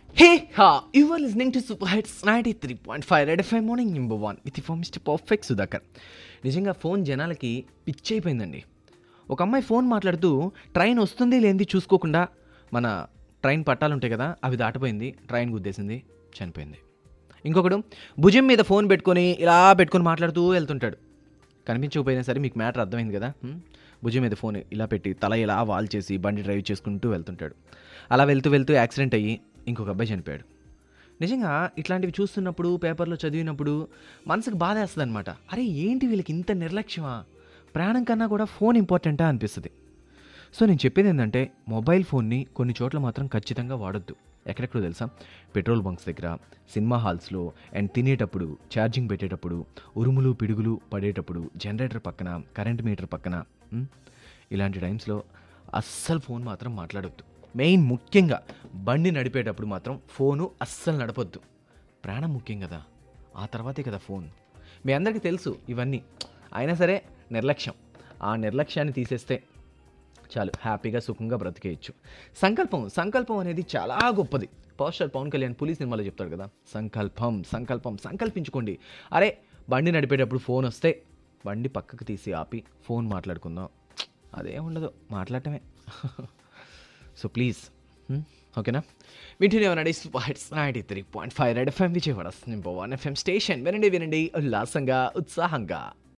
Hey, ha! You are listening to Super Hits 93.5 Red FM Morning Number 1 with your Mr. Perfect Sudhakar నిజంగా phone జనాలకి పిచ్చి అయిపోయిందండి ఒక అమ్మాయి ఫోన్ మాట్లాడుతూ ట్రైన్ వస్తుంది లేనిది చూసుకోకుండా మన ట్రైన్ పట్టాలు ఉంటాయి కదా అవి దాటిపోయింది ట్రైన్ గుద్దేసింది చనిపోయింది ఇంకొకడు భుజం మీద ఫోన్ పెట్టుకొని ఇలా పెట్టుకొని మాట్లాడుతూ వెళ్తుంటాడు కనిపించకపోయినా సరే మీకు మ్యాటర్ అర్థమైంది కదా హ్మ్? భుజం మీద ఫోన్ ఇలా పెట్టి తల ఇలా వాల్ చేసి బండి డ్రైవ్ చేసుకుంటూ వెళ్తుంటాడు అలా వెళ్తూ వెళ్తూ యాక్సిడెంట్ అయ్యి ఇంకొక అబ్బాయి చనిపోయాడు నిజంగా ఇట్లాంటివి చూస్తున్నప్పుడు పేపర్లో చదివినప్పుడు మనసుకు బాధ వేస్తుంది అనమాట అరే ఏంటి వీళ్ళకి ఇంత నిర్లక్ష్యమా ప్రాణం కన్నా కూడా ఫోన్ ఇంపార్టెంటా అనిపిస్తుంది సో నేను చెప్పేది ఏంటంటే మొబైల్ ఫోన్ని కొన్ని చోట్ల మాత్రం ఖచ్చితంగా వాడొద్దు ఎక్కడెక్కడో తెలుసా పెట్రోల్ బంక్స్ దగ్గర సినిమా హాల్స్లో అండ్ తినేటప్పుడు ఛార్జింగ్ పెట్టేటప్పుడు ఉరుములు పిడుగులు పడేటప్పుడు జనరేటర్ పక్కన కరెంట్ మీటర్ పక్కన ఉమ్, ఇలాంటి టైమ్స్లో అస్సలు ఫోన్ మాత్రం మాట్లాడొద్దు మెయిన్ ముఖ్యంగా బండి నడిపేటప్పుడు మాత్రం ఫోను అస్సలు నడపొద్దు ప్రాణం ముఖ్యం కదా ఆ తర్వాతే కదా ఫోన్ మీ అందరికీ తెలుసు ఇవన్నీ అయినా సరే నిర్లక్ష్యం ఆ నిర్లక్ష్యాన్ని తీసేస్తే చాలు హ్యాపీగా సుఖంగా బ్రతికేయచ్చు సంకల్పం సంకల్పం అనేది చాలా గొప్పది పవర్ స్టార్ పవన్ కళ్యాణ్ పులి సినిమాలో చెప్తాడు కదా సంకల్పం సంకల్పం సంకల్పించుకోండి అరే బండి నడిపేటప్పుడు ఫోన్ వస్తే బండి పక్కకు తీసి ఆపి ఫోన్ మాట్లాడుకుందాం అదేం ఉండదు మాట్లాడటమే సో ప్లీజ్ ఓకేనా వింటూనే ఉన్నాడు hits ninety three point five red FM Vijayawada one FM station వినండి వినండి ఉల్లాసంగా ఉత్సాహంగా